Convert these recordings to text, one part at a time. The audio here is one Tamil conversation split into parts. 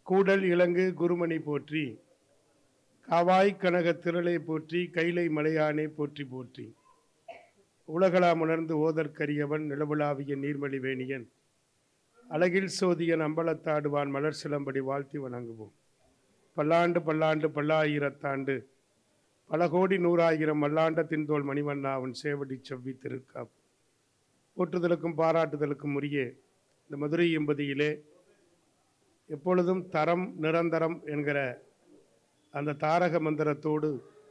கூடல் இலங்கு குருமணி போற்றி காவாய் கனக திரளை போற்றி கைலை மலையானே போற்றி போற்றி உலகளாம் உணர்ந்து ஓதற்கரியவன் நிலவுலாவிய நீர்மலி வேணியன் அழகில் சோதியன் அம்பலத்தாடுவான் மலர் சிலம்படி வாழ்த்தி வணங்குவோம் பல்லாண்டு பல்லாண்டு பல்லாயிரத்தாண்டு பல கோடி நூறாயிரம் மல்லாண்ட தின்தோல் மணிவண்ணா அவன் சேவடி செவ்வி திருக்காப் போற்றுதலுக்கும் பாராட்டுதலுக்கும் உரிய இந்த மதுரை எம்பதியிலே எப்பொழுதும் தரம் நிரந்தரம் என்கிற அந்த தாரக மந்திரத்தோடு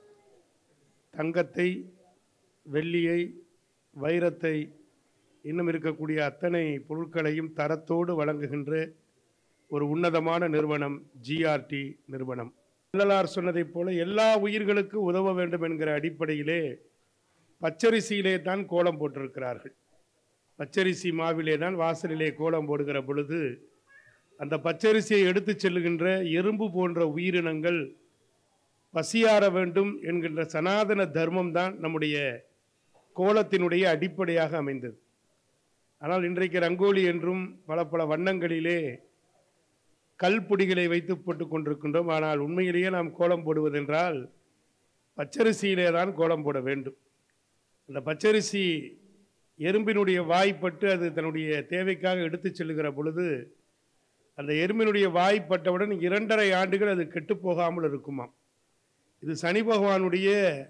தங்கத்தை வெள்ளியை வைரத்தை இன்னும் இருக்கக்கூடிய அத்தனை பொருட்களையும் தரத்தோடு வழங்குகின்ற ஒரு உன்னதமான நிறுவனம் ஜிஆர்டி நிறுவனம் வள்ளலார் சொன்னதைப் போல எல்லா உயிர்களுக்கு உதவ வேண்டும் என்கிற அடிப்படையிலே பச்சரிசியிலே தான் கோலம் போட்டிருக்கிறார்கள் பச்சரிசி மாவிலே தான் வாசலிலே கோலம் போடுகிற பொழுது அந்த பச்சரிசியை எடுத்துச் செல்லுகின்ற எறும்பு போன்ற உயிரினங்கள் பசியாற வேண்டும் என்கின்ற சனாதன தர்மம் தான் நம்முடைய கோலத்தினுடைய அடிப்படையாக அமைந்தது ஆனால் இன்றைக்கு ரங்கோலி என்றும் பல பல வண்ணங்களிலே கல்பொடிகளை வைத்து போட்டு கொண்டிருக்கின்றோம் ஆனால் உண்மையிலேயே நாம் கோலம் போடுவதென்றால் பச்சரிசியிலே தான் கோலம் போட வேண்டும் அந்த பச்சரிசி எறும்பினுடைய வாய்ப்பட்டு அது தன்னுடைய தேவைக்காக எடுத்துச் செல்லுகிற பொழுது அந்த எறும்பினுடைய வாய்ப்பட்டவுடன் இரண்டரை ஆண்டுகள் அது கெட்டு போகாமல் இருக்குமாம் இது சனி பகவானுடைய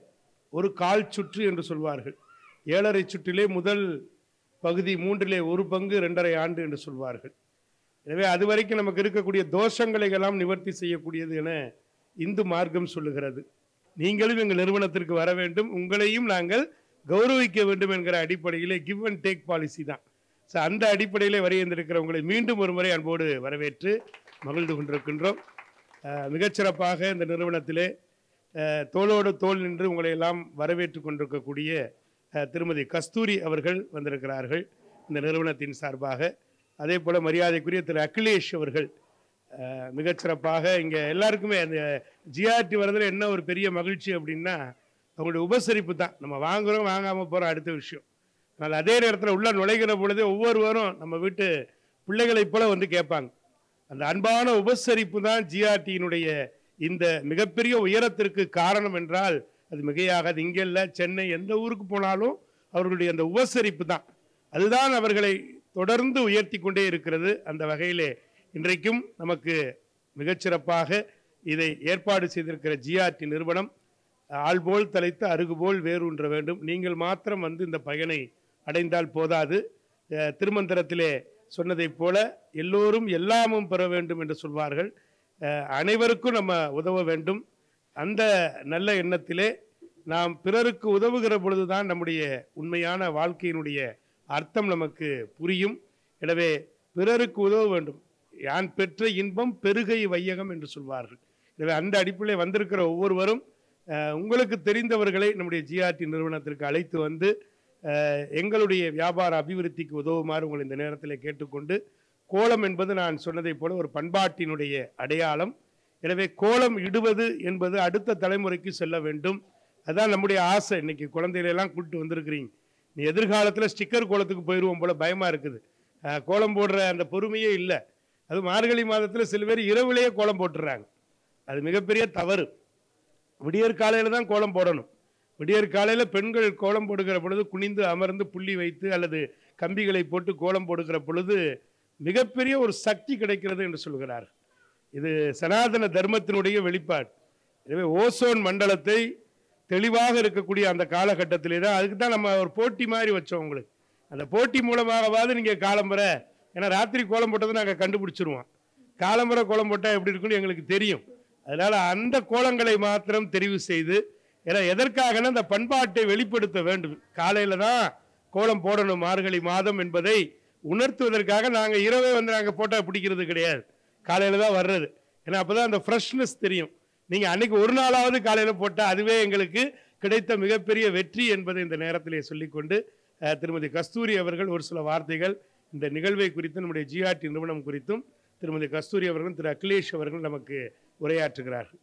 ஒரு கால் சுற்று என்று சொல்வார்கள் ஏழரை சுற்றிலே முதல் பகுதி மூன்றிலே ஒரு பங்கு ரெண்டரை ஆண்டு என்று சொல்வார்கள் எனவே அது வரைக்கும் நமக்கு இருக்கக்கூடிய தோஷங்களை எல்லாம் நிவர்த்தி செய்யக்கூடியது என இந்து மார்க்கம் சொல்லுகிறது நீங்களும் எங்கள் நிறுவனத்திற்கு வர வேண்டும் உங்களையும் நாங்கள் கௌரவிக்க வேண்டும் என்கிற அடிப்படையிலே கிவ் அண்ட் டேக் பாலிசி தான் ஸோ அந்த அடிப்படையிலே வருகின்றிருக்கிறவங்களை மீண்டும் ஒரு முறை அன்போடு வரவேற்று மகிழ்ந்து கொண்டிருக்கின்றோம் அஹ், மிகச்சிறப்பாக இந்த நிறுவனத்திலே அஹ், தோளோடு தோள் நின்று உங்களை எல்லாம் வரவேற்று கொண்டிருக்கக்கூடிய அஹ், திருமதி கஸ்தூரி அவர்கள் வந்திருக்கிறார்கள் இந்த நிறுவனத்தின் சார்பாக அதே போல மரியாதைக்குரிய திரு அகிலேஷ் அவர்கள் அஹ், மிகச்சிறப்பாக இங்கே எல்லாருக்குமே அந்த ஜிஆர்டி வரதுல என்ன ஒரு பெரிய மகிழ்ச்சி அப்படின்னா அவங்களுடைய உபசரிப்பு தான் நம்ம வாங்குறோம் வாங்காமல் போகிறோம் அடுத்த விஷயம் ஆனால் அதே நேரத்தில் உள்ள நுழைகிற பொழுதே ஒவ்வொருவரும் நம்ம வீட்டு பிள்ளைகளைப் போல வந்து கேட்பாங்க அந்த அன்பான உபசரிப்பு தான் ஜிஆர்டியினுடைய இந்த மிகப்பெரிய உயரத்திற்கு காரணம் என்றால் அது மிகையாகாது இங்கே இல்லை சென்னை எந்த ஊருக்கு போனாலும் அவர்களுடைய அந்த உபசரிப்பு தான் அதுதான் அவர்களை தொடர்ந்து உயர்த்தி கொண்டே இருக்கிறது அந்த வகையிலே இன்றைக்கும் நமக்கு மிகச்சிறப்பாக இதை ஏற்பாடு செய்திருக்கிற ஜிஆர்டி நிறுவனம் ஆள்போல் தலைத்து அருகுபோல் வேரூன்ற வேண்டும் நீங்கள் மாத்திரம் வந்து இந்த பயனை அடைந்தால் போதாது அஹ், திருமந்திரத்திலே சொன்னதைப் போல எல்லோரும் எல்லாமும் பெற வேண்டும் என்று சொல்வார்கள் அஹ், அனைவருக்கும் நம்ம உதவ வேண்டும் அந்த நல்ல எண்ணத்திலே நாம் பிறருக்கு உதவுகிற பொழுதுதான் நம்முடைய உண்மையான வாழ்க்கையினுடைய அர்த்தம் நமக்கு புரியும் எனவே பிறருக்கு உதவ வேண்டும் யான் பெற்ற இன்பம் பெருகை வையகம் என்று சொல்வார்கள் எனவே அந்த அடிப்படையில் வந்திருக்கிற ஒவ்வொருவரும் அஹ், உங்களுக்கு தெரிந்தவர்களை நம்முடைய ஜிஆர்டி நிறுவனத்திற்கு அழைத்து வந்து அஹ், எங்களுடைய வியாபார அபிவிருத்திக்கு உதவுமாறு உங்களை இந்த நேரத்தில் கேட்டுக்கொண்டு கோலம் என்பது நான் சொன்னதைப் போல ஒரு பண்பாட்டினுடைய அடையாளம் எனவே கோலம் இடுவது என்பது அடுத்த தலைமுறைக்கு செல்ல வேண்டும் அதான் நம்முடைய ஆசை இன்னைக்கு குழந்தைகளை எல்லாம் கூப்பிட்டு வந்திருக்கிறீங்க நீ எதிர்காலத்தில் ஸ்டிக்கர் கோலத்துக்கு போயிடுவோம் போல பயமா இருக்குது அஹ், கோலம் போடுற அந்த பொறுமையே இல்லை அது மார்கழி மாதத்தில் சில பேர் இரவிலேயே கோலம் போட்டுறாங்க அது மிகப்பெரிய தவறு விடியற் காலையில் தான் கோலம் போடணும் விடியற் காலையில் பெண்கள் கோலம் போடுகிற பொழுது குனிந்து அமர்ந்து புள்ளி வைத்து அல்லது கம்பிகளை போட்டு கோலம் போடுகிற பொழுது மிகப்பெரிய ஒரு சக்தி கிடைக்கிறது என்று சொல்கிறார் இது சனாதன தர்மத்தினுடைய வெளிப்பாடு எனவே ஓசோன் மண்டலத்தை தெளிவாக இருக்கக்கூடிய அந்த காலகட்டத்திலே தான் அதுக்கு தான் நம்ம ஒரு போட்டி மாதிரி வச்சோம் உங்களுக்கு அந்த போட்டி மூலமாகவாவது நீங்கள் காலம்புற ஏன்னா ராத்திரி கோலம் போட்டதை நாங்கள் கண்டுபிடிச்சிருவோம் காலம்புற கோலம் போட்டால் எப்படி இருக்குன்னு எங்களுக்கு தெரியும் அதனால அந்த கோலங்களை மாத்திரம் தெரிவு செய்து ஏன்னா எதற்காகனா அந்த பண்பாட்டை வெளிப்படுத்த வேண்டும் காலையில தான் கோலம் போடணும் மார்கழி மாதம் என்பதை உணர்த்துவதற்காக நாங்கள் இரவே வந்து நாங்கள் போட்டோ பிடிக்கிறது கிடையாது காலையில தான் வர்றது ஏன்னா அப்பதான் அந்த ஃப்ரெஷ்னஸ் தெரியும் நீங்க அன்னைக்கு ஒரு நாளாவது காலையில போட்டால் அதுவே எங்களுக்கு கிடைத்த மிகப்பெரிய வெற்றி என்பதை இந்த நேரத்திலே சொல்லிக்கொண்டு அஹ், திருமதி கஸ்தூரி அவர்கள் ஒரு சில வார்த்தைகள் இந்த நிகழ்வை குறித்து நம்முடைய ஜிஆர்டி நிறுவனம் குறித்தும் திருமதி கஸ்தூரி அவர்களும் திரு அகிலேஷ் அவர்கள் நமக்கு உரையாற்றுகிறார்கள்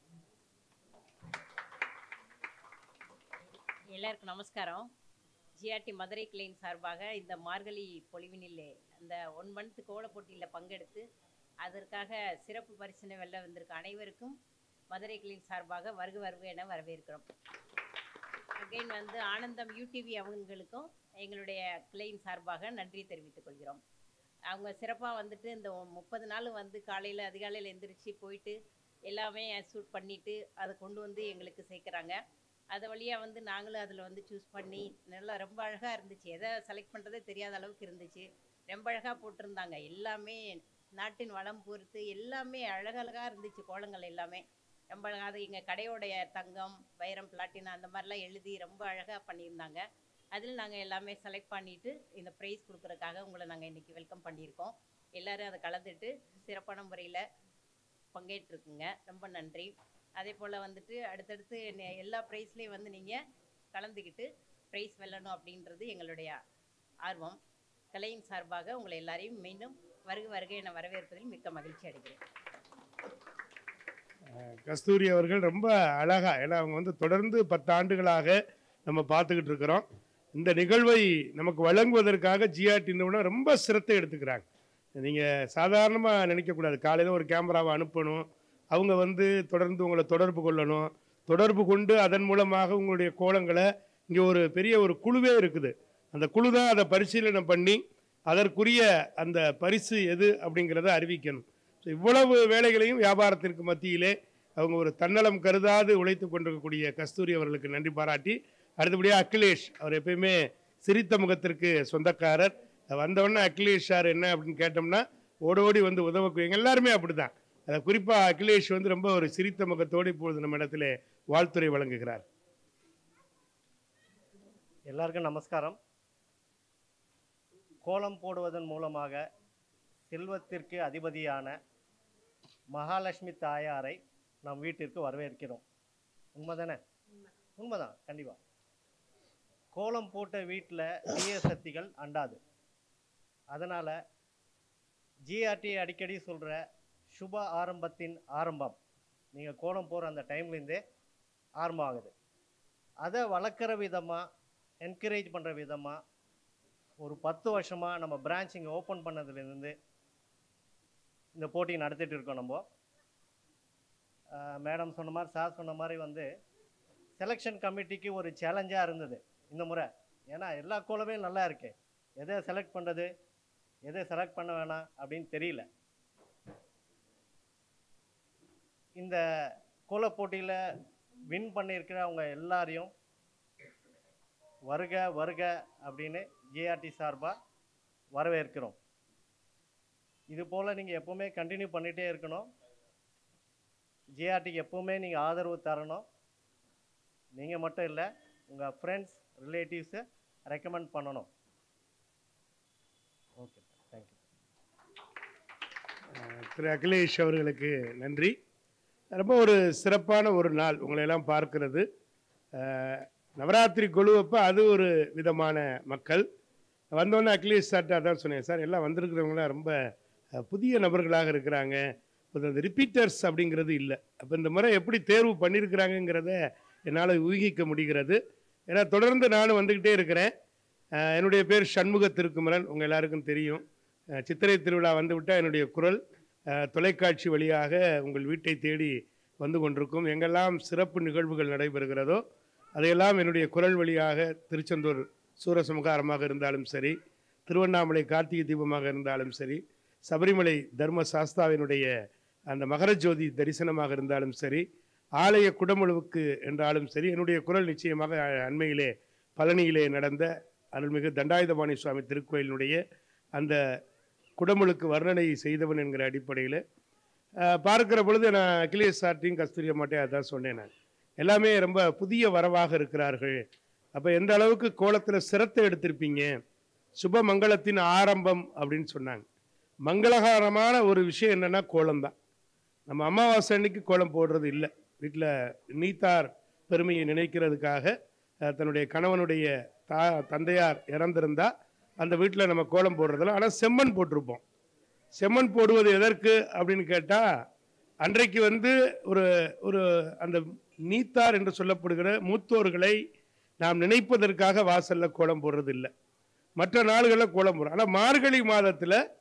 எல்லாருக்கும் நமஸ்காரம் ஜிஆர்டி மதுரை கிளையின் சார்பாக இந்த மார்கழி பொழிவினிலே அந்த ஒன் மந்த் கோல போட்டியில் பங்கெடுத்து அதற்காக சிறப்பு பரிசினை வெல்ல வந்திருக்க அனைவருக்கும் மதுரை கிளீன் சார்பாக வருக வருக என வரவேற்கிறோம் அகைன் வந்து ஆனந்தம் யூடிவி அவங்களுக்கும் எங்களுடைய கிளைன் சார்பாக நன்றி தெரிவித்துக் கொள்கிறோம் அவங்க சிறப்பாக வந்துட்டு இந்த முப்பது நாள் வந்து காலையில் அதிகாலையில் எந்திரிச்சு போயிட்டு எல்லாமே ஷூட் பண்ணிவிட்டு அதை கொண்டு வந்து எங்களுக்கு சேர்க்குறாங்க அது வழியாக வந்து நாங்களும் அதில் வந்து சூஸ் பண்ணி நல்லா ரொம்ப அழகாக இருந்துச்சு எதை செலக்ட் பண்ணுறதே தெரியாத அளவுக்கு இருந்துச்சு ரொம்ப அழகாக போட்டிருந்தாங்க எல்லாமே நாட்டின் வளம் பொறுத்து எல்லாமே அழகழகாக இருந்துச்சு கோலங்கள் எல்லாமே ரொம்ப அழகாக அது எங்கள் கடையோடைய தங்கம் வைரம் பிளாட்டினா அந்த மாதிரிலாம் எழுதி ரொம்ப அழகாக பண்ணியிருந்தாங்க அதில் நாங்கள் எல்லாமே செலக்ட் பண்ணிவிட்டு இந்த ப்ரைஸ் கொடுக்குறதுக்காக உங்களை நாங்கள் இன்றைக்கி வெல்கம் பண்ணியிருக்கோம் எல்லோரும் அதை கலந்துட்டு சிறப்பான முறையில் பங்கேற்றுக்குங்க ரொம்ப நன்றி அதே போல் வந்துட்டு அடுத்தடுத்து நெ- எல்லா ப்ரைஸ்லேயும் வந்து நீங்கள் கலந்துக்கிட்டு ப்ரைஸ் வெல்லணும் அப்படின்றது எங்களுடைய ஆர்வம் கலையின் சார்பாக உங்களை எல்லாரையும் மீண்டும் வருக வருக என வரவேற்பதில் மிக்க மகிழ்ச்சி அடைகிறேன் கஸ்தூரி அவர்கள் ரொம்ப அழகா ஏன்னா அவங்க வந்து தொடர்ந்து பத்து ஆண்டுகளாக நம்ம பார்த்துக்கிட்டு இருக்கிறோம் இந்த நிகழ்வை நமக்கு வழங்குவதற்காக ஜிஆர்டி நிறுவனம் ரொம்ப சிரத்தை எடுத்துக்கிறாங்க நீங்கள் சாதாரணமாக நினைக்கக்கூடாது காலையில் ஒரு கேமராவை அனுப்பணும் அவங்க வந்து தொடர்ந்து உங்களை தொடர்பு கொள்ளணும் தொடர்பு கொண்டு அதன் மூலமாக உங்களுடைய கோலங்களை இங்கே ஒரு பெரிய ஒரு குழுவே இருக்குது அந்த குழு தான் அதை பரிசீலனை பண்ணி அதற்குரிய அந்த பரிசு எது அப்படிங்கிறத அறிவிக்கணும் ஸோ இவ்வளவு வேலைகளையும் வியாபாரத்திற்கு மத்தியிலே அவங்க ஒரு தன்னலம் கருதாது உழைத்து கொண்டிருக்கக்கூடிய கஸ்தூரி அவர்களுக்கு நன்றி பாராட்டி அடுத்தபடியாக அகிலேஷ் அவர் எப்பயுமே சிரித்த முகத்திற்கு சொந்தக்காரர் வந்தவொடனே அகிலேஷ் சார் என்ன அப்படின்னு கேட்டோம்னா ஓடோடி வந்து உதவக்கூடிய எல்லாருமே அப்படிதான் அதை குறிப்பாக அகிலேஷ் வந்து ரொம்ப ஒரு சிரித்த முகத்தோடு இப்பொழுது நம்ம இடத்துல வாழ்த்துறை வழங்குகிறார் எல்லாருக்கும் நமஸ்காரம் கோலம் போடுவதன் மூலமாக செல்வத்திற்கு அதிபதியான மகாலட்சுமி தாயாரை நம் வீட்டிற்கு வரவேற்கிறோம் உண்மைதானே உண்மைதான் கண்டிப்பாக கோலம் போட்ட வீட்டில் தீய சக்திகள் அண்டாது அதனால் ஜிஆர்டி அடிக்கடி சொல்கிற சுப ஆரம்பத்தின் ஆரம்பம் நீங்கள் கோலம் போகிற அந்த டைம்லேருந்தே ஆரம்பம் ஆகுது அதை வளர்க்குற விதமாக என்கரேஜ் பண்ணுற விதமாக ஒரு பத்து வருஷமாக நம்ம பிரான்ச் இங்கே ஓப்பன் பண்ணதுலேருந்து இந்த போட்டி நடத்திட்டு இருக்கோம் நம்ம மேடம் சொன்ன மாதிரி சார் சொன்ன மாதிரி வந்து செலெக்ஷன் கமிட்டிக்கு ஒரு சேலஞ்சாக இருந்தது இந்த முறை ஏன்னா எல்லா கோலமே நல்லா இருக்கு எதை செலக்ட் பண்ணுறது எதை செலக்ட் பண்ண வேணாம் அப்படின்னு தெரியல இந்த கோல போட்டியில் வின் பண்ணியிருக்கிற அவங்க எல்லாரையும் வருக வருக அப்படின்னு ஜேஆர்டி சார்பாக வரவேற்கிறோம் இது போல் நீங்கள் எப்போவுமே கண்டினியூ பண்ணிகிட்டே இருக்கணும் ஜேஆர்டிக்கு எப்போவுமே நீங்கள் ஆதரவு தரணும் நீங்கள் மட்டும் இல்லை உங்கள் ஃப்ரெண்ட்ஸ் ரிலேட்டிவ்ஸை ரெக்கமெண்ட் பண்ணணும் ஓகே தேங்க்யூ திரு அகிலேஷ் அவர்களுக்கு நன்றி ரொம்ப ஒரு சிறப்பான ஒரு நாள் உங்களை எல்லாம் பார்க்கிறது அஹ், நவராத்திரி கொழுவப்போ அது ஒரு விதமான மக்கள் வந்தோடனே அகிலேஷ் சார்ட்ட அதான் சொன்னேன் சார் எல்லாம் வந்திருக்கிறவங்களாம் ரொம்ப அஹ், புதிய நபர்களாக இருக்கிறாங்க இப்போ இந்த ரிப்பீட்டர்ஸ் அப்படிங்கிறது இல்லை அப்போ இந்த முறை எப்படி தேர்வு பண்ணியிருக்கிறாங்கங்கிறத என்னால் ஊகிக்க முடிகிறது ஏன்னா தொடர்ந்து நானும் வந்துக்கிட்டே இருக்கிறேன் அஹ், என்னுடைய பேர் சண்முக திருக்குமரன் உங்கள் எல்லாருக்கும் தெரியும் அஹ், சித்திரை திருவிழா வந்துவிட்டால் என்னுடைய குரல் அஹ், தொலைக்காட்சி வழியாக உங்கள் வீட்டை தேடி வந்து கொண்டிருக்கும் எங்கெல்லாம் சிறப்பு நிகழ்வுகள் நடைபெறுகிறதோ அதையெல்லாம் என்னுடைய குரல் வழியாக திருச்செந்தூர் சூரசமுகாரமாக இருந்தாலும் சரி திருவண்ணாமலை கார்த்திகை தீபமாக இருந்தாலும் சரி சபரிமலை தர்ம சாஸ்தாவினுடைய அந்த மகரஜோதி தரிசனமாக இருந்தாலும் சரி ஆலய குடமுழுவுக்கு என்றாலும் சரி என்னுடைய குரல் நிச்சயமாக அஹ், அண்மையிலே பழனியிலே நடந்த அருள்மிகு தண்டாயுதபாணி சுவாமி திருக்கோயிலினுடைய அந்த குடமுழுக்கு வர்ணனை செய்தவன் என்கிற அடிப்படையில் பார்க்கிற பொழுது நான் அகிலேஷ் சார்ட்டையும் கஸ்தூரி அம்மாட்டையும் அதான் சொன்னேன் நான் எல்லாமே ரொம்ப புதிய வரவாக இருக்கிறார்கள் அப்போ எந்த அளவுக்கு கோலத்தில் சிரத்தை எடுத்திருப்பீங்க சுப மங்களத்தின் ஆரம்பம் அப்படின்னு சொன்னாங்க மங்களகரமான ஒரு விஷயம் என்னன்னா கோலம் தான் நம்ம அமாவாசை அன்னைக்கு கோலம் போடுறது இல்லை வீட்டில் நீத்தார் பெருமையை நினைக்கிறதுக்காக அஹ், தன்னுடைய கணவனுடைய தா தந்தையார் இறந்திருந்தா அந்த வீட்டில் நம்ம கோலம் போடுறதில்ல ஆனால் செம்மண் போட்டிருப்போம் செம்மண் போடுவது எதற்கு அப்படின்னு கேட்டால் அன்றைக்கு வந்து ஒரு ஒரு அந்த நீத்தார் என்று சொல்லப்படுகிற மூத்தோர்களை நாம் நினைப்பதற்காக வாசல்ல கோலம் போடுறது இல்லை மற்ற நாள்களில் கோலம் போடுறோம் ஆனால் மார்கழி மாதத்தில்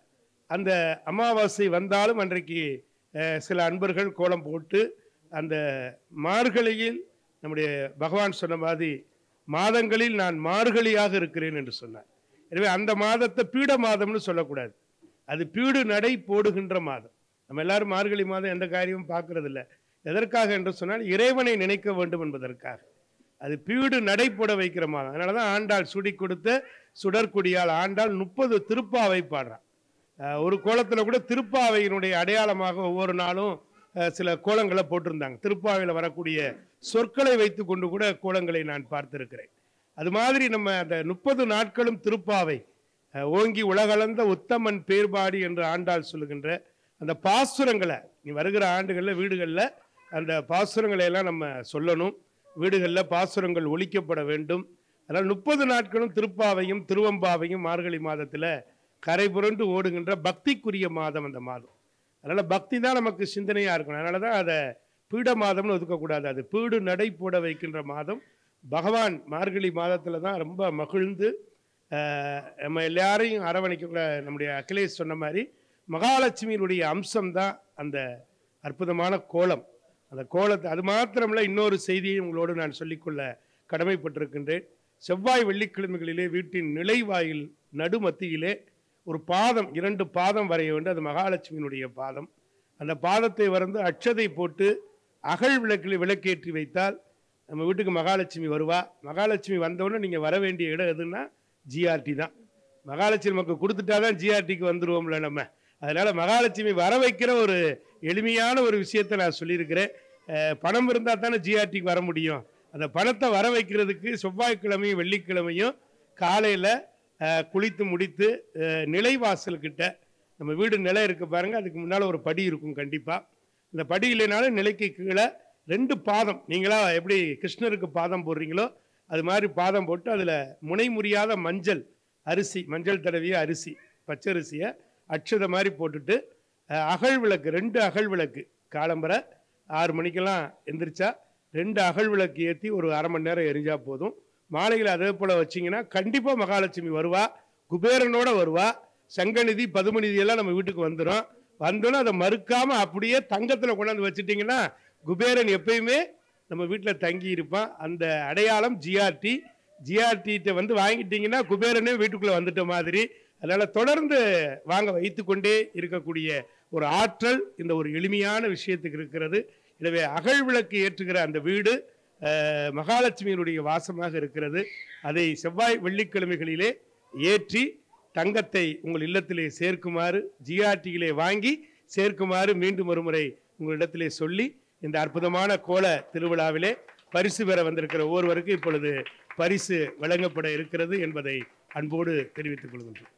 அந்த அமாவாசை வந்தாலும் அன்றைக்கு அஹ், சில அன்பர்கள் கோலம் போட்டு அந்த மார்கழியில் நம்முடைய பகவான் சொன்ன மாதிரி மாதங்களில் நான் மார்கழியாக இருக்கிறேன் என்று சொன்னார் எனவே அந்த மாதத்தை பீட மாதம்னு சொல்லக்கூடாது அது பீடு நடை போடுகின்ற மாதம் நம்ம எல்லாரும் மார்கழி மாதம் எந்த காரியமும் பார்க்கறது இல்ல எதற்காக என்று சொன்னால் இறைவனை நினைக்க வேண்டும் என்பதற்காக அது பீடு நடைபோட வைக்கிற மாதம் அதனால தான் ஆண்டாள் சுடி கொடுத்த சுடற்குடியால் ஆண்டாள் முப்பது திருப்பாவை பாடுறான் அஹ் ஒரு கோலத்தில் கூட திருப்பாவையினுடைய அடையாளமாக ஒவ்வொரு நாளும் அஹ், சில கோலங்களை போட்டிருந்தாங்க திருப்பாவையில் வரக்கூடிய சொற்களை வைத்து கொண்டு கூட கோலங்களை நான் பார்த்திருக்கிறேன் அது மாதிரி நம்ம அந்த முப்பது நாட்களும் திருப்பாவை அஹ், ஓங்கி உலகளந்த உத்தமன் பேர்பாடி என்று ஆண்டாள் சொல்லுகின்ற அந்த பாசுரங்களை நீ வருகிற ஆண்டுகளில் வீடுகளில் அந்த பாசுரங்களை எல்லாம் நம்ம சொல்லணும் வீடுகளில் பாசுரங்கள் ஒழிக்கப்பட வேண்டும் அதனால் முப்பது நாட்களும் திருப்பாவையும் திருவம்பாவையும் மார்கழி மாதத்தில் கரை புரண்டு ஓடுகின்ற பக்திக்குரிய மாதம் அந்த மாதம் அதனால் பக்தி தான் நமக்கு சிந்தனையாக இருக்கணும் அதனால தான் அதை பீட மாதம்னு ஒதுக்கக்கூடாது அது பீடு நடை போட வைக்கின்ற மாதம் பகவான் மார்கழி மாதத்தில் தான் ரொம்ப மகிழ்ந்து ஆஹ், நம்ம எல்லாரையும் அரவணைக்க நம்முடைய அகிலேஷ் சொன்ன மாதிரி மகாலட்சுமியினுடைய அம்சம் தான் அந்த அற்புதமான கோலம் அந்த கோலத்தை அது மாத்திரமல்ல இன்னொரு செய்தியை உங்களோடு நான் சொல்லிக்கொள்ள கடமைப்பட்டிருக்கின்றேன் செவ்வாய் வெள்ளிக்கிழமைகளிலே வீட்டின் நிலைவாயில் நடுமத்தியிலே ஒரு பாதம் இரண்டு பாதம் வரைய வேண்டும் அது மகாலட்சுமியினுடைய பாதம் அந்த பாதத்தை வரைந்து அட்சதை போட்டு அகல் விளக்கில் விளக்கேற்றி வைத்தால் நம்ம வீட்டுக்கு மகாலட்சுமி வருவா மகாலட்சுமி வந்தவுடனே நீங்கள் வர வேண்டிய இடம் எதுன்னா ஜிஆர்டி தான் மகாலட்சுமி நமக்கு கொடுத்துட்டா தான் ஜிஆர்டிக்கு வந்துருவோம்ல நம்ம அதனால மகாலட்சுமி வர வைக்கிற ஒரு எளிமையான ஒரு விஷயத்தை நான் சொல்லியிருக்கிறேன் அஹ், பணம் இருந்தால் தானே ஜிஆர்டிக்கு வர முடியும் அந்த பணத்தை வர வைக்கிறதுக்கு செவ்வாய்க்கிழமையும் வெள்ளிக்கிழமையும் காலையில் குளித்து முடித்து அஹ், நிலைவாசல்கிட்ட நம்ம வீடு நிலை இருக்கு பாருங்க அதுக்கு முன்னால் ஒரு படி இருக்கும் கண்டிப்பாக இந்த படி இல்லைனாலும் நிலைக்கு கீழே ரெண்டு பாதம் நீங்களா எப்படி கிருஷ்ணருக்கு பாதம் போடுறீங்களோ அது மாதிரி பாதம் போட்டு அதில் முனை முறியாத மஞ்சள் அரிசி மஞ்சள் தடவிய அரிசி பச்சரிசியை அட்சதை மாதிரி போட்டுட்டு அஹ், அகல் விளக்கு ரெண்டு அகல் விளக்கு காலம்பரை ஆறு மணிக்கெல்லாம் எந்திரிச்சா ரெண்டு அகல் விளக்கு ஏற்றி ஒரு அரை மணி நேரம் எரிஞ்சா போதும் மாலையில் அதே போல் வச்சிங்கன்னா கண்டிப்பாக மகாலட்சுமி வருவா குபேரனோட வருவா சங்கநிதி பதுமநிதி எல்லாம் நம்ம வீட்டுக்கு வந்துடும் வந்தோன்னே அதை மறுக்காம அப்படியே தங்கத்தில் கொண்டாந்து வச்சுட்டிங்கன்னா குபேரன் எப்பயுமே நம்ம வீட்டில் தங்கி இருப்பான் அந்த அடையாளம் ஜிஆர்டி ஜிஆர்டிகிட்ட வந்து வாங்கிட்டீங்கன்னா குபேரனே வீட்டுக்குள்ளே வந்துட்ட மாதிரி அதனால் தொடர்ந்து வாங்க வைத்துக்கொண்டே இருக்கக்கூடிய ஒரு ஆற்றல் இந்த ஒரு எளிமையான விஷயத்துக்கு இருக்கிறது எனவே அகல் விளக்கு ஏற்றுகிற அந்த வீடு அஹ், மகாலட்சுமியினுடைய வாசமாக இருக்கிறது அதை செவ்வாய் வெள்ளிக்கிழமைகளிலே ஏற்றி தங்கத்தை உங்கள் இல்லத்திலே சேர்க்குமாறு ஜிஆர்டியிலே வாங்கி சேர்க்குமாறு மீண்டும் ஒருமுறை உங்களிடத்திலே சொல்லி இந்த அற்புதமான கோல திருவிழாவிலே பரிசு பெற வந்திருக்கிற ஒவ்வொருவருக்கு இப்பொழுது பரிசு வழங்கப்பட இருக்கிறது என்பதை அன்போடு தெரிவித்துக் கொள்கின்றோம்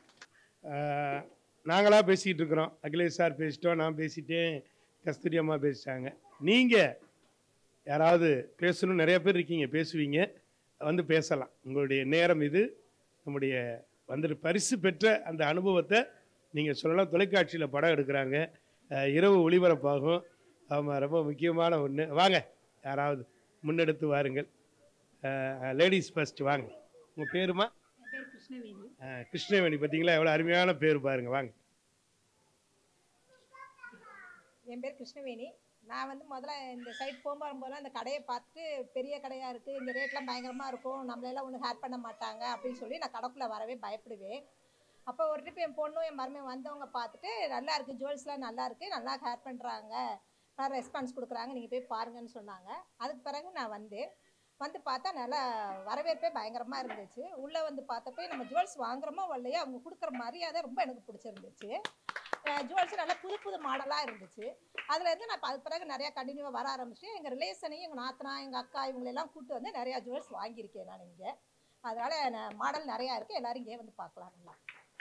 ஆஹ், நாங்களா பேசிக்கிட்டு இருக்கிறோம் அகிலேஷ் சார் பேசிட்டோம் நான் பேசிட்டேன் கஸ்தூரி அம்மா பேசிட்டாங்க நீங்கள் யாராவது பேசணும் நிறைய பேர் இருக்கீங்க பேசுவீங்க வந்து பேசலாம் உங்களுடைய நேரம் இது நம்முடைய வந்துட்டு பரிசு பெற்ற அந்த அனுபவத்தை நீங்கள் சொல்லலாம் தொலைக்காட்சியில் படம் எடுக்கிறாங்க அஹ், இரவு ஒளிபரப்பாகும் ஆமாம் ரொம்ப முக்கியமான ஒன்று வாங்க யாராவது முன்னெடுத்து வாருங்கள் லேடிஸ் ஃபர்ஸ்ட் வாங்க உங்கள் பேருமா என் பேர் கிருஷ்ணவேணி அஹ், கிருஷ்ணவேணி பார்த்தீங்களா எவ்வளோ அருமையான பேர் பாருங்க வாங்க என் பேர் கிருஷ்ணவேணி நான் வந்து முதல்ல இந்த சைட் போகும்போதெல்லாம் இந்த கடையை பார்த்துட்டு பெரிய கடையாக இருக்குது இந்த ரேட்லாம் பயங்கரமாக இருக்கும் நம்மளெல்லாம் ஒன்றும் ஹேர் பண்ண மாட்டாங்க அப்படின்னு சொல்லி நான் கடைக்குள்ளே வரவே பயப்படுவேன் அப்போ ஒரு ட்ரிப் என் பொண்ணும் என் மருமையும் வந்தவங்க பார்த்துட்டு நல்லா இருக்குது ஜுவல்ஸ்லாம் நல்லா இருக்குது நல்லா ஹேர் பண்ணுறாங்க நல்லா ரெஸ்பான்ஸ் கொடுக்குறாங்க நீங்கள் போய் பாருங்கன்னு சொன்னாங்க அதுக்கு பிறகு நான் வந்தேன் வந்து பார்த்தா நல்லா வரவேற்பே பயங்கரமாக இருந்துச்சு உள்ளே வந்து பார்த்தப்ப நம்ம ஜுவல்ஸ் வாங்குறோமோ இல்லையோ அவங்க கொடுக்குற மரியாதை ரொம்ப எனக்கு பிடிச்சிருந்துச்சு ஜுவல்ஸ் நல்லா புது புது மாடலாக இருந்துச்சு அதுலேருந்து நான் இப்ப அதுக்கு பிறகு நிறையா கண்டினியூவாக வர ஆரம்பிச்சிட்டேன் எங்கள் ரிலேஷனையும் எங்கள் நாத்தனா எங்கள் அக்கா இவங்களெல்லாம் கூப்பிட்டு வந்து நிறையா ஜுவல்ஸ் வாங்கியிருக்கேன் நான் இங்கே அதனால் மாடல் நிறையா இருக்குது எல்லாரும் இங்கே வந்து பார்க்கலாம் நல்லா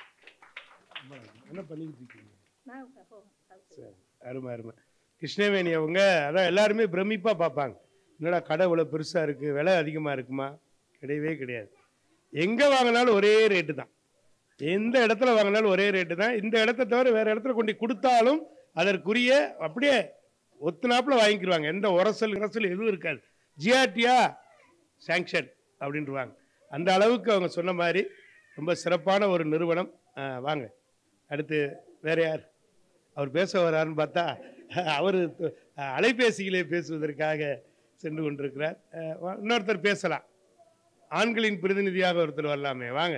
என்ன பண்ணிக்கிட்டு இருக்கீங்க நான் போவேன் சரி அருமை அருமை கிருஷ்ணவேணி அவங்க அதான் எல்லாருமே பிரமிப்பாக பார்ப்பாங்க என்னடா கடை இவ்வளோ பெருசாக இருக்குது விலை அதிகமாக இருக்குமா கிடையவே கிடையாது எங்கே வாங்கினாலும் ஒரே ரேட்டு தான் எந்த இடத்துல வாங்கினாலும் ஒரே ரேட்டு தான் இந்த இடத்த தவிர வேறு இடத்துல கொண்டு கொடுத்தாலும் அதற்குரிய அப்படியே ஒத்துனாப்புல வாங்கிக்கிடுவாங்க எந்த உரசல் உரசல் எதுவும் இருக்காது ஜிஆர்டியா சாங்ஷன் அப்படின்ட்டுருவாங்க அந்த அளவுக்கு அவங்க சொன்ன மாதிரி ரொம்ப சிறப்பான ஒரு நிறுவனம் ஆ, வாங்க அடுத்து வேற யார் அவர் பேச வராருன்னு பார்த்தா அவர் அலைபேசியிலே பேசுவதற்காக சென்று கொண்டிருக்கிறார் அஹ், வா- இன்னொருத்தர் பேசலாம் ஆண்களின் பிரதிநிதியாக ஒருத்தர் வரலாமே வாங்க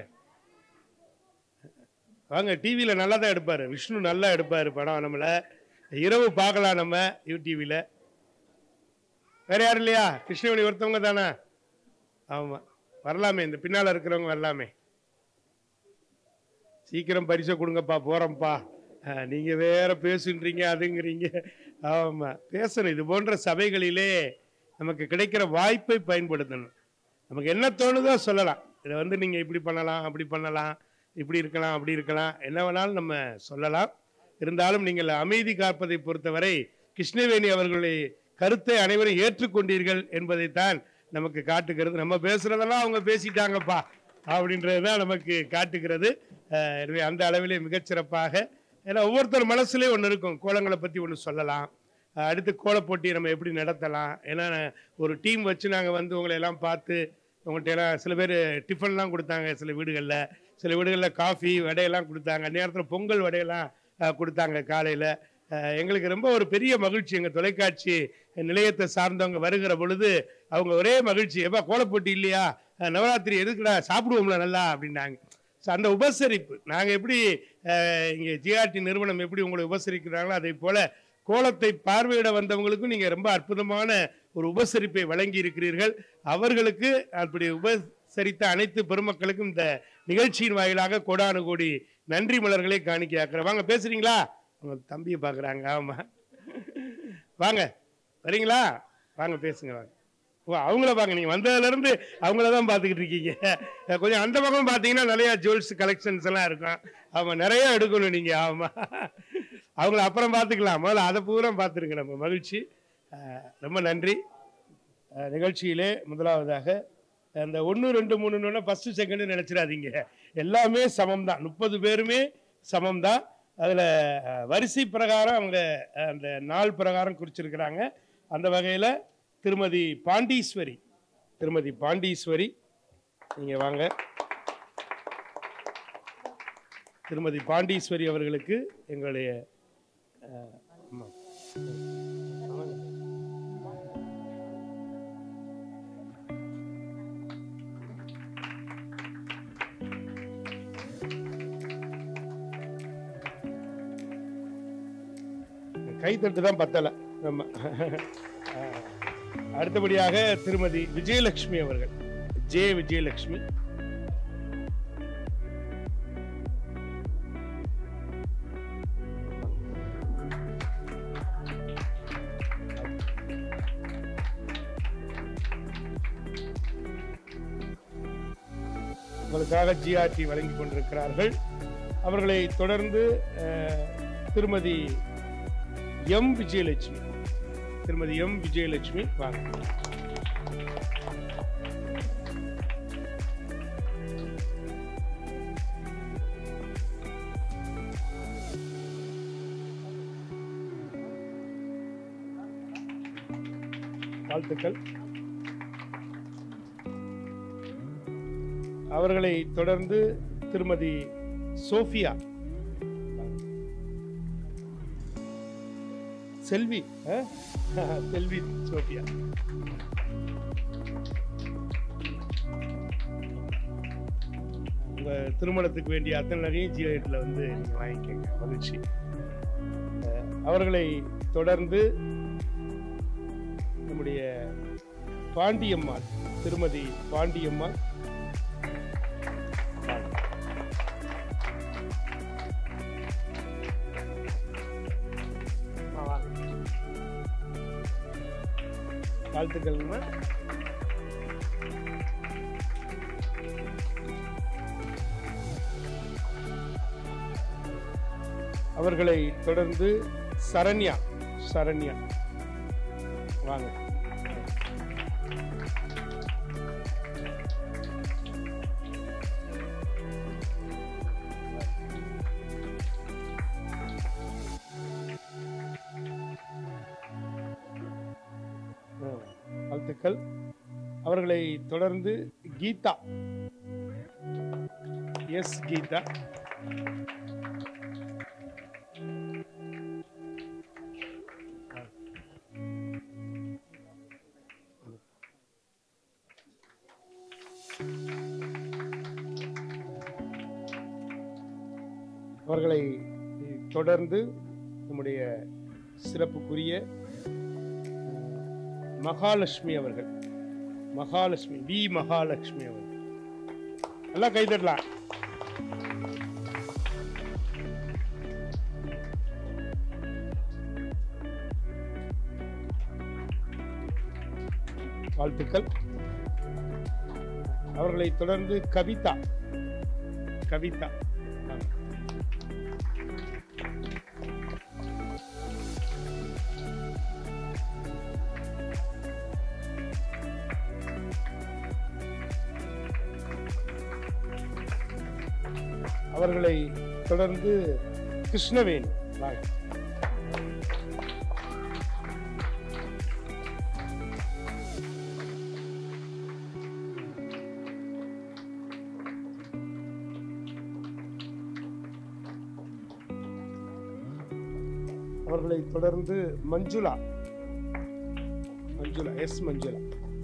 வாங்க டிவியில் நல்லா தான் எடுப்பார் விஷ்ணு நல்லா எடுப்பார் படம் நம்மளை இரவு பார்க்கலாம் நம்ம யூடிவியில் வேற யாரும் இல்லையா கிருஷ்ணவேணி ஒருத்தவங்க தானே ஆமாம் வரலாமே இந்த பின்னால் இருக்கிறவங்க வரலாமே சீக்கிரம் பரிசை கொடுங்கப்பா போகிறோம்ப்பா நீங்கள் வேற பேசுன்றீங்க அதுங்கிறீங்க ஆமாம் பேசணும் இது போன்ற சபைகளிலே நமக்கு கிடைக்கிற வாய்ப்பை பயன்படுத்தணும் நமக்கு என்ன தோணுதோ சொல்லலாம் இதை வந்து நீங்கள் இப்படி பண்ணலாம் அப்படி பண்ணலாம் இப்படி இருக்கலாம் அப்படி இருக்கலாம் என்ன வேணாலும் நம்ம சொல்லலாம் இருந்தாலும் நீங்கள் அமைதி காப்பதை பொறுத்தவரை கிருஷ்ணவேணி அவர்களுடைய கருத்தை அனைவரும் ஏற்றுக்கொண்டீர்கள் என்பதைத்தான் நமக்கு காட்டுகிறது நம்ம பேசுறதெல்லாம் அவங்க பேசிட்டாங்கப்பா அப்படின்றது தான் நமக்கு காட்டுகிறது அஹ் எனவே அந்த அளவிலே மிகச்சிறப்பாக ஏன்னா ஒவ்வொருத்தர் மனசுலேயும் ஒன்று இருக்கும் கோலங்களை பற்றி ஒன்று சொல்லலாம் அஹ் அடுத்து கோலப் போட்டியை நம்ம எப்படி நடத்தலாம் ஏன்னா ஒரு டீம் வச்சு நாங்கள் வந்து உங்களை எல்லாம் பார்த்து உங்கள்கிட்ட எல்லாம் சில பேர் டிஃபன்லாம் கொடுத்தாங்க சில வீடுகளில் சில வீடுகளில் காஃபி வடையெல்லாம் கொடுத்தாங்க நேரத்தில் பொங்கல் வடையெல்லாம் அஹ், கொடுத்தாங்க காலையில் எங்களுக்கு ரொம்ப ஒரு பெரிய மகிழ்ச்சி எங்கள் தொலைக்காட்சி நிலையத்தை சார்ந்தவங்க வருகிற பொழுது அவங்க ஒரே மகிழ்ச்சி எப்பா கோலப்போட்டி இல்லையா அஹ், நவராத்திரி எதுக்குடா சாப்பிடுவோம்ல நல்லா அப்படின்னாங்க ஸோ அந்த உபசரிப்பு நாங்கள் எப்படி இங்கே ஜிஆர்டி நிறுவனம் எப்படி உங்களை உபசரிக்கிறாங்களோ அதே போல் கோலத்தை பார்வையிட வந்தவங்களுக்கும் நீங்கள் ரொம்ப அற்புதமான ஒரு உபசரிப்பை வழங்கி இருக்கிறீர்கள் அவர்களுக்கு அப்படி உபசரித்த அனைத்து பெருமக்களுக்கும் இந்த நிகழ்ச்சியின் வாயிலாக கோடானு கோடி நன்றி மலர்களை காணிக்கையாக்குறேன் வாங்க பேசுறீங்களா உங்க தம்பியை பார்க்குறாங்க ஆமாம் வாங்க வரீங்களா வாங்க பேசுங்க வாங்க ஓ அவங்கள பாங்க நீங்கள் வந்ததுலேருந்து அவங்கள தான் பார்த்துக்கிட்டு இருக்கீங்க அஹ் கொஞ்சம் அந்த பக்கம் பார்த்தீங்கன்னா நிறையா ஜுவல்ஸ் கலெக்ஷன்ஸ் எல்லாம் இருக்கும் ஆமாம் நிறைய எடுக்கணும் நீங்கள் ஆமாம் அவங்கள அப்புறம் பார்த்துக்கலாம் முதல்ல அதை பூரா பார்த்துருங்க நம்ம மகிழ்ச்சி அஹ் ரொம்ப நன்றி அஹ் நிகழ்ச்சியிலே முதலாவதாக அந்த ஒன்று ரெண்டு மூணுன்னு ஃபஸ்ட்டு செகண்டு நினச்சிடாதீங்க எல்லாமே சமம் தான் முப்பது பேருமே சமம் தான் அதில் வரிசை பிரகாரம் அவங்க அஹ், அந்த நாள் பிரகாரம் குறிச்சிருக்கிறாங்க அந்த வகையில் திருமதி பாண்டீஸ்வரி திருமதி பாண்டீஸ்வரி நீங்கள் வாங்க திருமதி பாண்டீஸ்வரி அவர்களுக்கு எங்களுடைய அஹ், ஆமா. வாங்க. கைத்தட்டு தான் பத்தலை நம்ம அஹ், அடுத்தபடியாக திருமதி விஜயலட்சுமி அவர்கள் ஜே விஜயலட்சுமி உங்களுக்காக ஜிஆர்டி வழங்கி கொண்டிருக்கிறார்கள் அவர்களை தொடர்ந்து அஹ், திருமதி எம் விஜயலட்சுமி திருமதி எம் விஜயலட்சுமி வாங்க வாழ்த்துக்கள் அவர்களை தொடர்ந்து திருமதி சோஃபியா செல்வி ஆ? செல்வி சோஃபியா உங்க திருமணத்துக்கு வேண்டிய அத்தனை நகையும் ஜியோட்டில் வந்து நீங்க வாங்கிக்கங்க மகிழ்ச்சி அஹ், அவர்களை தொடர்ந்து நம்முடைய பாண்டியம்மாள் திருமதி பாண்டியம்மாள் வாங்க. ஆ, வாங்க. வாழ்த்துக்கள்மா அவர்களை தொடர்ந்து சரண்யா சரண்யா வாங்க ஆ, வாழ்த்துக்கள் அவர்களை தொடர்ந்து கீதா எஸ் கீதா அவர்களை தொடர்ந்து நம்முடைய சிறப்புக்குரிய மகாலட்சுமி அவர்கள் மகாலட்சுமி வி மகாலட்சுமி அவர்கள் எல்லாம் கைதட்டலாம் வாழ்த்துக்கள் அவர்களை தொடர்ந்து கவிதா கவிதா அவர்களை தொடர்ந்து கிருஷ்ணவேணி வாங்க அவர்களை தொடர்ந்து மஞ்சுளா மஞ்சுளா எஸ் மஞ்சுளா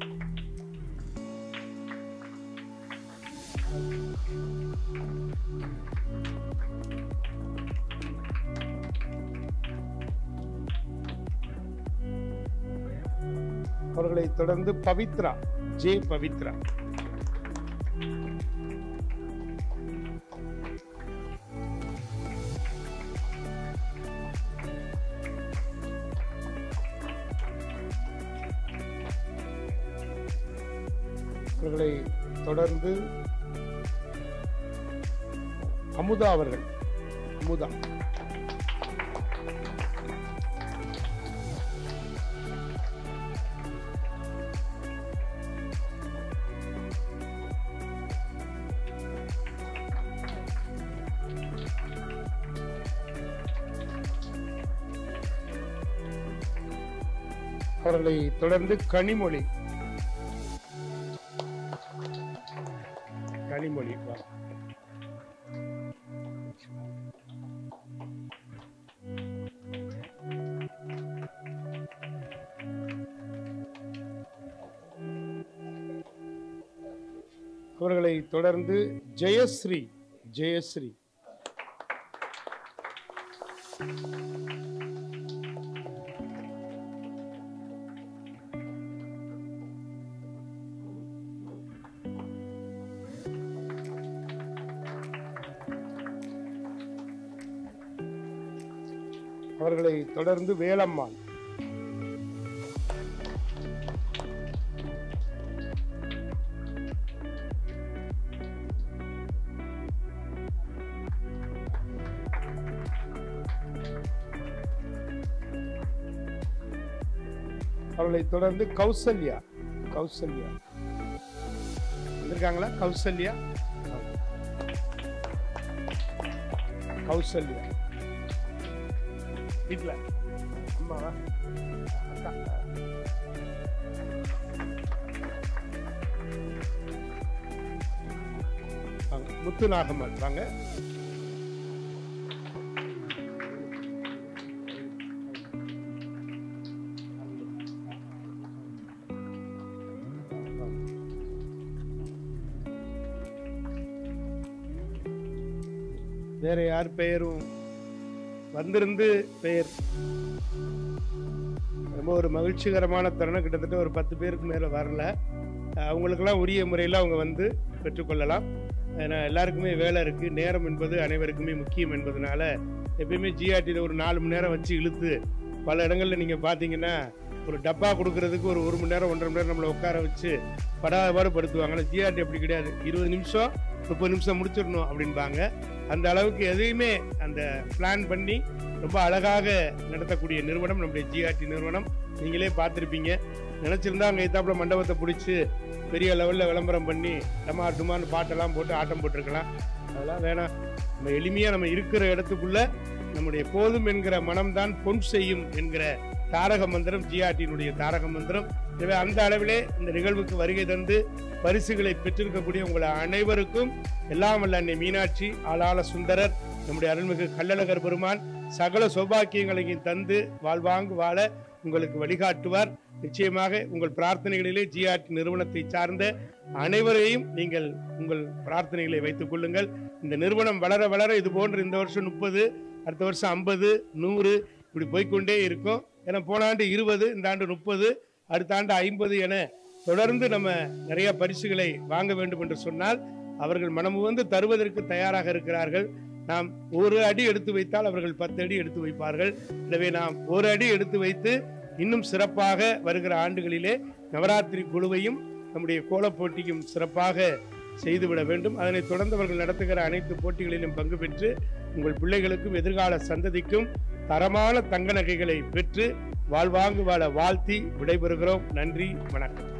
அவர்களை தொடர்ந்து பவித்ரா ஜே பவித்ரா அவர்களை தொடர்ந்து அமுதா அவர்கள் அமுதா அவர்களை தொடர்ந்து கனிமொழி கனிமொழி வா. அவர்களை தொடர்ந்து ஜெயஸ்ரீ ஜெயஸ்ரீ அவர்களை தொடர்ந்து வேலம்மாள் அவர்களை தொடர்ந்து கௌசல்யா கௌசல்யா வந்திருக்காங்களா கௌசல்யா கௌசல்யா வீட்டில் அம்மாவா அக்கா வாங்க முத்து நாகம்மாள் வாங்க வேற யார் பெயரும் வந்திருந்து பெயர் ரொம்ப ஒரு மகிழ்ச்சிகரமான தருணம் கிட்டத்தட்ட ஒரு பத்து பேருக்கு மேலே வரல அஹ் அவங்களுக்கெல்லாம் உரிய முறையில் அவங்க வந்து பெற்றுக்கொள்ளலாம் ஏன்னா எல்லாருக்குமே வேலை இருக்குது நேரம் என்பது அனைவருக்குமே முக்கியம் என்பதனால எப்பயுமே ஜிஆர்டியில் ஒரு நாலு மணி நேரம் வச்சு இழுத்து பல இடங்களில் நீங்கள் பார்த்தீங்கன்னா ஒரு டப்பா கொடுக்கறதுக்கு ஒரு ஒரு மணி நேரம் ஒன்றரை மணி நேரம் நம்மளை உட்கார வச்சு படாபாடு படுத்துவாங்க ஆனால் ஜிஆர்டி அப்படி கிடையாது இருபது நிமிஷம் முப்பது நிமிஷம் முடிச்சிடணும் அப்படின்பாங்க அந்த அளவுக்கு எதையுமே அந்த பிளான் பண்ணி ரொம்ப அழகாக நடத்தக்கூடிய நிறுவனம் நம்முடைய ஜிஆர்டி நிறுவனம் நீங்களே பார்த்துருப்பீங்க நினச்சிருந்தா அங்கே எத்தாப்புல மண்டபத்தை பிடிச்சி பெரிய லெவலில் விளம்பரம் பண்ணி டமா டுமான்னு பாட்டெல்லாம் போட்டு ஆட்டம் போட்டிருக்கலாம் அதெல்லாம் வேணாம் நம்ம எளிமையாக நம்ம இருக்கிற இடத்துக்குள்ள நம்முடைய போதும் என்கிற மனம்தான் பொன் செய்யும் என்கிற தாரக மந்திரம் ஜிஆர்டியினுடைய தாரக மந்திரம் எனவே அந்த அளவிலே இந்த நிகழ்வுக்கு வருகை தந்து பரிசுகளை பெற்றிருக்கக்கூடிய உங்களை அனைவருக்கும் எல்லாம் வல்ல அன்னை மீனாட்சி ஆளாள சுந்தரர் நம்முடைய அருள்மிகு கள்ளழகர் பெருமான் சகல சௌபாக்கியங்களையும் தந்து வாழ்வாங்கு வாழ உங்களுக்கு வழிகாட்டுவார் நிச்சயமாக உங்கள் பிரார்த்தனைகளிலே ஜிஆர்டி நிறுவனத்தை சார்ந்த அனைவரையும் நீங்கள் உங்கள் பிரார்த்தனைகளை வைத்துக் கொள்ளுங்கள் இந்த நிறுவனம் வளர வளர இது போன்று இந்த வருஷம் முப்பது அடுத்த வருஷம் ஐம்பது நூறு இப்படி போய்க்கொண்டே இருக்கும் ஏன்னா போன ஆண்டு இருபது இந்த ஆண்டு முப்பது அடுத்த ஆண்டு ஐம்பது என தொடர்ந்து நம்ம நிறைய பரிசுகளை வாங்க வேண்டும் என்று சொன்னால் அவர்கள் மனமுவந்து தருவதற்கு தயாராக இருக்கிறார்கள் நாம் ஒரு அடி எடுத்து வைத்தால் அவர்கள் பத்து அடி எடுத்து வைப்பார்கள் எனவே நாம் ஒரு அடி எடுத்து வைத்து இன்னும் சிறப்பாக வருகிற ஆண்டுகளிலே நவராத்திரி குழுவையும் நம்முடைய கோலப் போட்டியும் சிறப்பாக செய்துவிட வேண்டும் அதனைத் தொடர்ந்து அவர்கள் நடத்துகிற அனைத்து போட்டிகளிலும் பங்கு பெற்று உங்கள் பிள்ளைகளுக்கும் எதிர்கால சந்ததிக்கும் தரமான தங்க நகைகளை பெற்று வாழ்வாங்கு வாழ வாழ்த்தி விடைபெறுகிறோம் நன்றி வணக்கம்